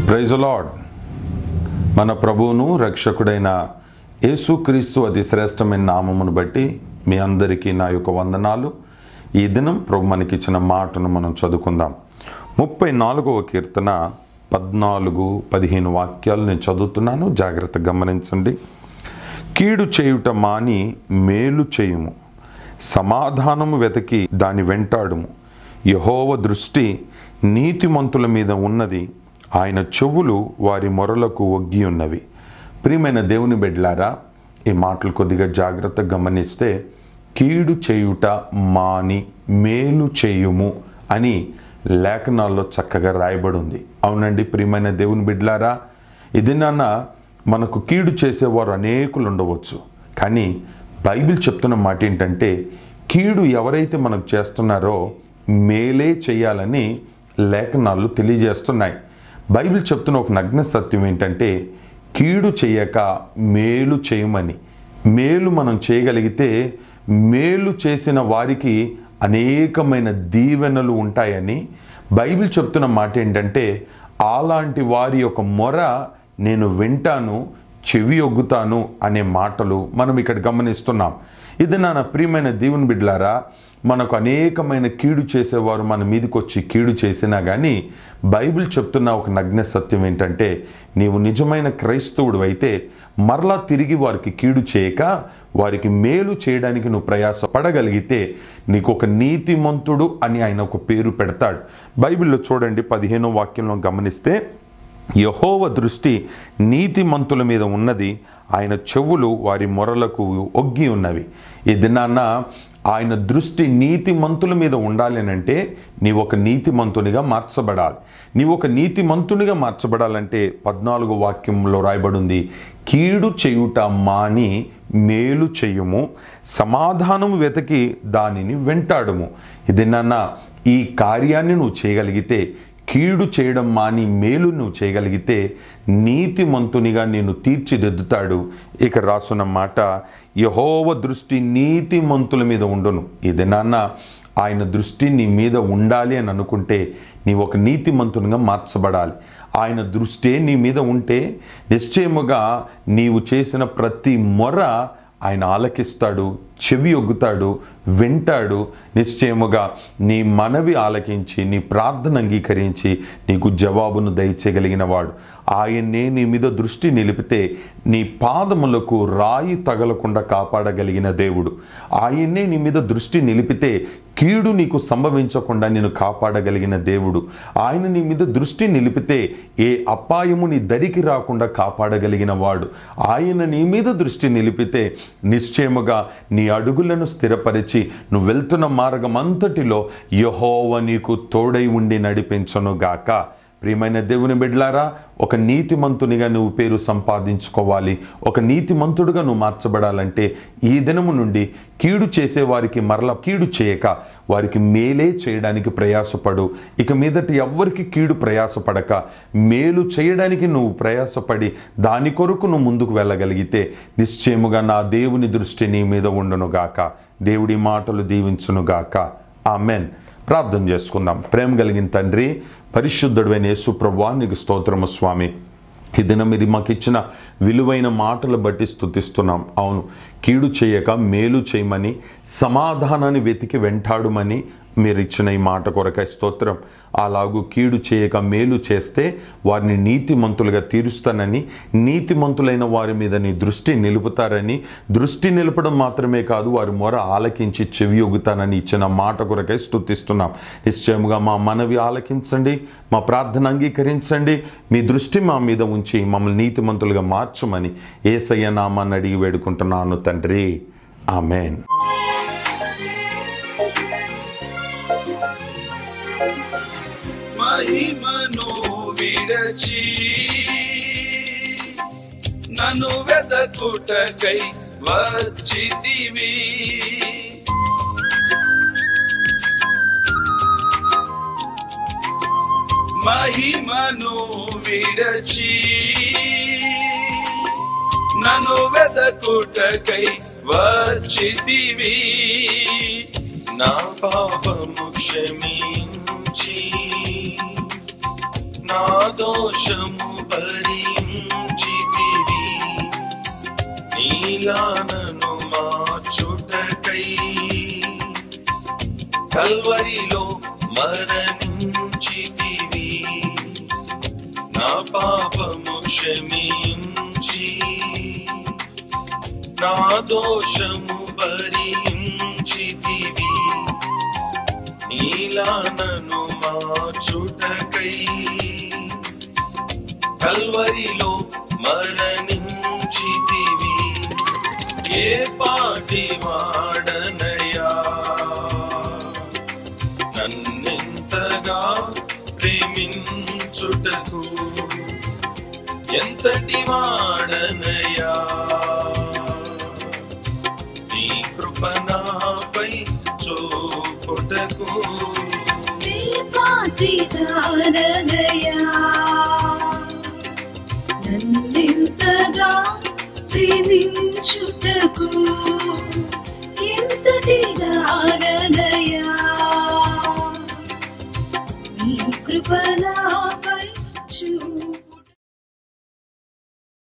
praise lord మన ప్రభువును రక్షకుడైన యేసుక్రీస్తు అతి శ్రేష్టమైన నామమును బట్టి మీ అందరికీ నా యొక్క వందనాలు ఈ దినం ప్రభు మనకిచ్చిన మాటను మనం చదువుకుందాం ముప్పై నాలుగవ కీర్తన పద్నాలుగు పదిహేను వాక్యాలు నేను చదువుతున్నాను జాగ్రత్తగా గమనించండి కీడు చేయుట మాని మేలు చేయుము సమాధానము వెతకి దాని వెంటాడుము యహోవ దృష్టి నీతిమంతుల మీద ఉన్నది ఆయన చెవులు వారి మొరలకు ఒగ్గి ఉన్నవి ప్రియమైన దేవుని బిడ్డలారా ఈ మాటలు కొద్దిగా జాగ్రత్తగా గమనిస్తే కీడు చేయుట మాని మేలు చేయుము అని లేఖనాల్లో చక్కగా రాయబడి ఉంది అవునండి ప్రియమైన దేవుని బిడ్డలారా ఇది నాన్న మనకు కీడు చేసేవారు అనేకులు ఉండవచ్చు కానీ బైబిల్ చెప్తున్న మాట ఏంటంటే కీడు ఎవరైతే మనకు చేస్తున్నారో మేలే చేయాలని లేఖనాలు తెలియజేస్తున్నాయి బైబిల్ చెప్తున్న ఒక నగ్న సత్యం ఏంటంటే కీడు చేయక మేలు చేయమని మేలు మనం చేయగలిగితే మేలు చేసిన వారికి అనేకమైన దీవెనలు ఉంటాయని బైబిల్ చెప్తున్న మాట ఏంటంటే అలాంటి వారి యొక్క మొర నేను వింటాను చెవి ఒగ్గుతాను అనే మాటలు మనం ఇక్కడ గమనిస్తున్నాం ఇది నా ప్రియమైన దేవుని బిడ్డలారా మనకు అనేకమైన కీడు చేసేవారు మన మీదకి వచ్చి కీడు చేసినా కానీ బైబిల్ చెప్తున్న ఒక నగ్న సత్యం ఏంటంటే నీవు నిజమైన క్రైస్తవుడు అయితే మరలా తిరిగి వారికి కీడు చేయక వారికి మేలు చేయడానికి నువ్వు ప్రయాస పడగలిగితే నీకు ఒక నీతిమంతుడు అని ఆయన ఒక పేరు పెడతాడు బైబిల్లో చూడండి పదిహేనో వాక్యంలో గమనిస్తే యహోవ దృష్టి నీతిమంతుల మీద ఉన్నది ఆయన చెవులు వారి మొరలకు ఒగ్గి ఉన్నవి ఈ దినాన్న ఆయన దృష్టి నీతిమంతుల మీద ఉండాలి అంటే నీవు ఒక నీతిమంతునిగా మార్చబడాలి నీవు ఒక నీతిమంతునిగా మార్చబడాలంటే పద్నాలుగు వాక్యంలో రాయబడింది కీడు చేయుట మాని మేలు చెయ్యము సమాధానం వెతకి దానిని వెంటాడుము ఇది నాన్న ఈ కార్యాన్ని నువ్వు చేయగలిగితే కీడు చేయడం మాని మేలు నువ్వు చేయగలిగితే నీతిమంతునిగా నేను తీర్చిదిద్దుతాడు ఇక్కడ రాసున్న మాట యహోవ దృష్టి నీతిమంతుల మీద ఉండును ఇది నాన్న ఆయన దృష్టి నీ మీద ఉండాలి అని అనుకుంటే నీవు ఒక నీతిమంతునిగా మార్చబడాలి ఆయన దృష్టి నీ మీద ఉంటే నిశ్చయముగా నీవు చేసిన ప్రతి మొర ఆయన ఆలకిస్తాడు చెవి ఒగ్గుతాడు వింటాడు నిశ్చయముగా నీ మనవి ఆలకించి నీ ప్రార్థన అంగీకరించి నీకు జవాబును దయచేయగలిగిన వాడు ఆయన్నే నీ మీద దృష్టి నిలిపితే నీ పాదములకు రాయి తగలకుండా కాపాడగలిగిన దేవుడు ఆయన్నే నీ మీద దృష్టి నిలిపితే కీడు నీకు సంభవించకుండా నేను కాపాడగలిగిన దేవుడు ఆయన నీ మీద దృష్టి నిలిపితే ఏ అపాయము నీ దరికి రాకుండా కాపాడగలిగిన వాడు ఆయన నీ మీద దృష్టి నిలిపితే నిశ్చయముగా నీ అడుగులను స్థిరపరిచి నువ్వు వెళ్తున్న మార్గం అంతటిలో యహోవ నీకు తోడై ఉండి నడిపించనుగాక ప్రియమైన దేవుని బిడ్లారా ఒక నీతిమంతునిగా నువ్వు పేరు సంపాదించుకోవాలి ఒక నీతిమంతుడుగా నువ్వు మార్చబడాలంటే ఈ దినము నుండి కీడు చేసే వారికి మరల కీడు చేయక వారికి మేలే చేయడానికి ప్రయాసపడు ఇక మీదట ఎవ్వరికి కీడు ప్రయాసపడక మేలు చేయడానికి నువ్వు ప్రయాసపడి దాని కొరకు నువ్వు ముందుకు వెళ్ళగలిగితే నిశ్చయముగా నా దేవుని దృష్టి నీ మీద ఉండునుగాక దేవుడి మాటలు దీవించునుగాక ఆమెన్ ప్రార్థన చేసుకుందాం ప్రేమ కలిగిన తండ్రి పరిశుద్ధుడైన యేసు ప్రభా నీకు స్తోత్రము స్వామి ఈ దినం మీరు మాకు ఇచ్చిన విలువైన మాటలు బట్టి స్థుతిస్తున్నాం అవును కీడు చేయక మేలు చేయమని సమాధానాన్ని వెతికి వెంటాడుమని మీరు ఇచ్చిన ఈ మాట కొరకై స్తోత్రం అలాగూ కీడు చేయక మేలు చేస్తే వారిని నీతిమంతులుగా తీరుస్తానని నీతిమంతులైన వారి మీద నీ దృష్టి నిలుపుతారని దృష్టి నిలపడం మాత్రమే కాదు వారి మొర ఆలకించి చెవి ఒగుతానని ఇచ్చిన మాట కొరకై స్థుతిస్తున్నాం నిశ్చయముగా మా మనవి ఆలకించండి మా ప్రార్థన అంగీకరించండి మీ దృష్టి మా మీద ఉంచి మమ్మల్ని నీతిమంతులుగా మార్చమని ఏసయ్య నామాన్ని అడిగి వేడుకుంటున్నాను తండ్రి ఆమెన్ మహిమను విడచి నన్ను వెదకుటకై వచ్చితివి మహిమను విడచి నన్ను వెదకుటకై వచ్చితివి నా పాపము క్షమించి నా దోషము భరించితివి నీలానను మార్చుటకై కల్వరిలో మరణించితివి నా పాపము క్షమించి నా దోషము భరించితివి నీలానను మార్చుటకై కల్వరిలో మరణించితివి ఏ పాటి వాడనయా నన్నెంతగా ప్రేమించుటకు ఎంతటి వాడనయా నీ కృపణపై చూపుటకు పాటిదారదయా నన్నెంతగా ప్రేమించుటకు ఎంతటి దారదయా